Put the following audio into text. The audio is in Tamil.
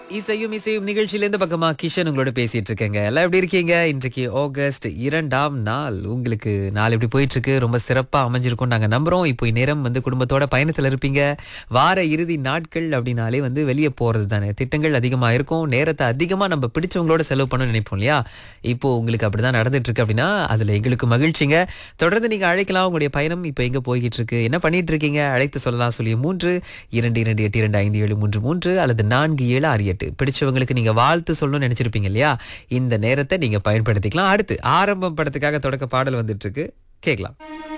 இசையும் இசையும் நிகழ்ச்சியில இந்த பக்கமா கிஷன் உங்களோட பேசிட்டு இருக்கேங்க எல்லாம் எப்படி இருக்கீங்க இன்றைக்கு ஆகஸ்ட் இரண்டாம் நாள் உங்களுக்கு நாள் எப்படி போயிட்டு இருக்கு ரொம்ப சிறப்பா அமைஞ்சிருக்கும் நாங்க நம்புறோம் இப்போ இந்நேரம் வந்து குடும்பத்தோட பயணத்துல இருப்பீங்க வார இறுதி நாட்கள் அப்படின்னாலே வந்து வெளியே போறது தானே திட்டங்கள் அதிகமா இருக்கும் நேரத்தை அதிகமா நம்ம பிடிச்சவங்களோட செலவு பண்ண நினைப்போம் இல்லையா இப்போ உங்களுக்கு அப்படிதான் நடந்துட்டு இருக்கு அப்படின்னா அதுல எங்களுக்கு மகிழ்ச்சிங்க தொடர்ந்து நீங்க அழைக்கலாம் உங்களுடைய பயணம் இப்போ எங்க போய்கிட்டு இருக்கு என்ன பண்ணிட்டு இருக்கீங்க அழைத்து சொல்லலாம் சொல்லி மூன்று இரண்டு இரண்டு எட்டு இரண்டு ஐந்து ஏழு மூன்று மூன்று அல்லது நான்கு ஏழு ஆறு எட்டு பிடிச்சவங்களுக்கு நீங்க வாழ்த்து சொல்லணும்னு நினைச்சிருப்பீங்க இல்லையா இந்த நேரத்தை நீங்க பயன்படுத்திக்கலாம் அடுத்து ஆரம்பம் படத்துக்காக தொடக்க பாடல் வந்துட்டு இருக்கு கேட்கலாம்